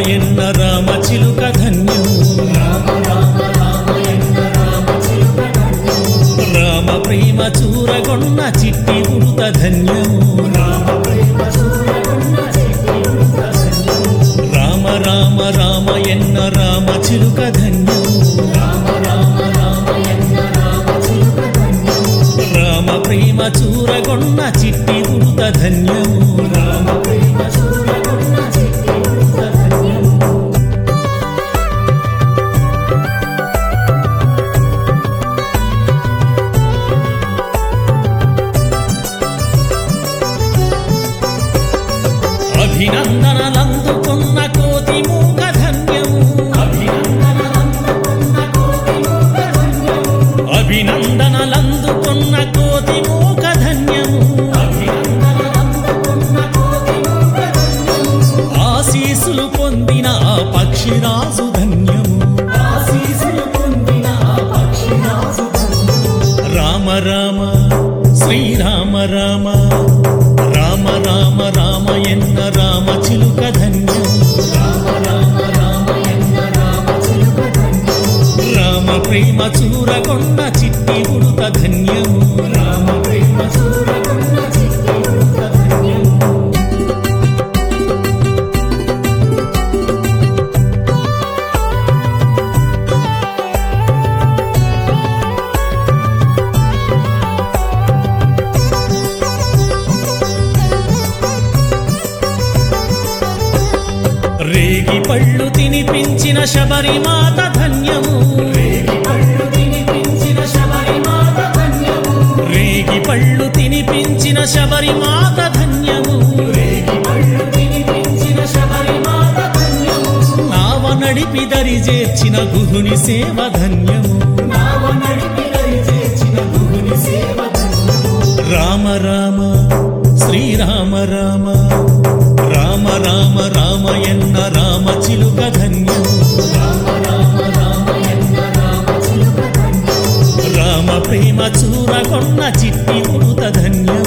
ఎన్న రామ చిలుక ధన్యము రామ ప్రేమ చూరగొన్న చిట్టి ఉడుత ధన్యము రామ రామ రామ ఎన్న రామ చిలుక ధన్యము రామ ప్రేమ చూరగొన్న చిట్టి ఉడుత ధన్యము అభినందనలందుకున్న కోతి మూక ధన్యము అభినందనలందుకున్న కోతి మూక ధన్యము ఆశీసులు పొందిన ఆ పక్షిరాజు ధన్యము రామ రామ శ్రీరామ రామ రామ రామ రామ ఎన్న రామ చిలుక ధన్యం రామ ప్రేమ చూరగొండ చిట్టి ఉడుత ధన్యము రేగి పళ్ళు తినిపించిన శబరిమాత ధన్యము రేగి పళ్ళు తినిపించిన శబరిమాత ధన్యము నావ నడిపి దరి చేర్చిన గుహుని సేవ ధన్యము రామ రామ శ్రీరామ రామ రామ రామ రామ ఎన్న రామ చిలుక ధన్యము రామ ప్రేమ చూరగొన్న చిట్టి ఉడుత ధన్యము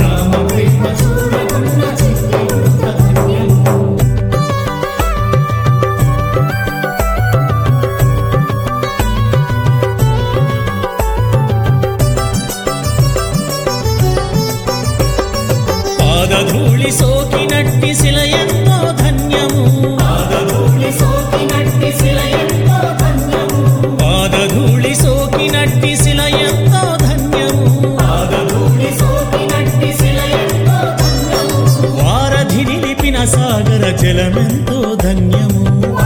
పాదధూళి సోకినట్టి శిల ఎంతో ధన్యము పాదధూళి సోకినట్టి శిల ఎంతో ధన్యము వారధి నిలిపిన సాగర జలమెంతో ధన్యము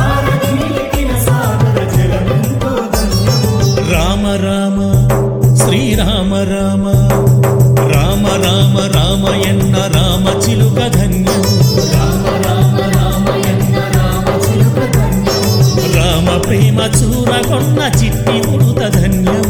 రామ రామ శ్రీరామ రామ రామ రామ రామ ఎన్న రామ చిలుక ధన్యము రామ ప్రేమ చూరగొన్న చిట్టి ఉడుత ధన్యము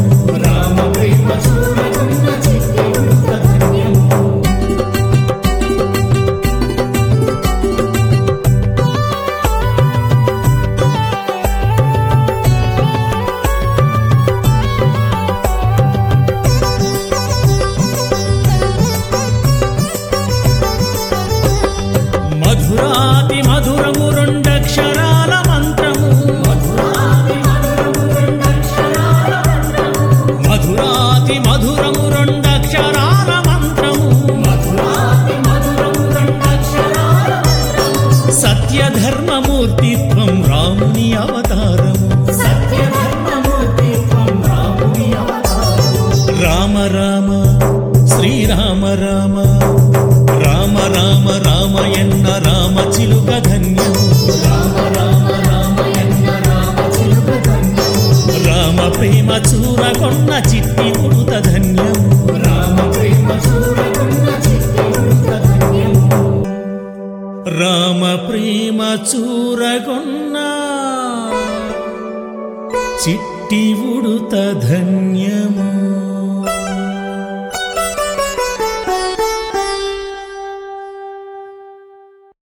మధురాతి మధురము రెండక్షరాల మంత్రము మధురాతి మధురము రెండక్షరాల మంత్రము సత్యధర్మమూర్తిత్వం రాముని అవతారము రామ రామ శ్రీరామ రామ రామ రామ రామ ఎన్న రామ చిలుక ధన్యము రామ ప్రేమ చూరగొన్న చిట్టి ఉడుత ధన్యము రామ ప్రేమ చూరగొన్న చిట్టి ఉడుత ధన్యము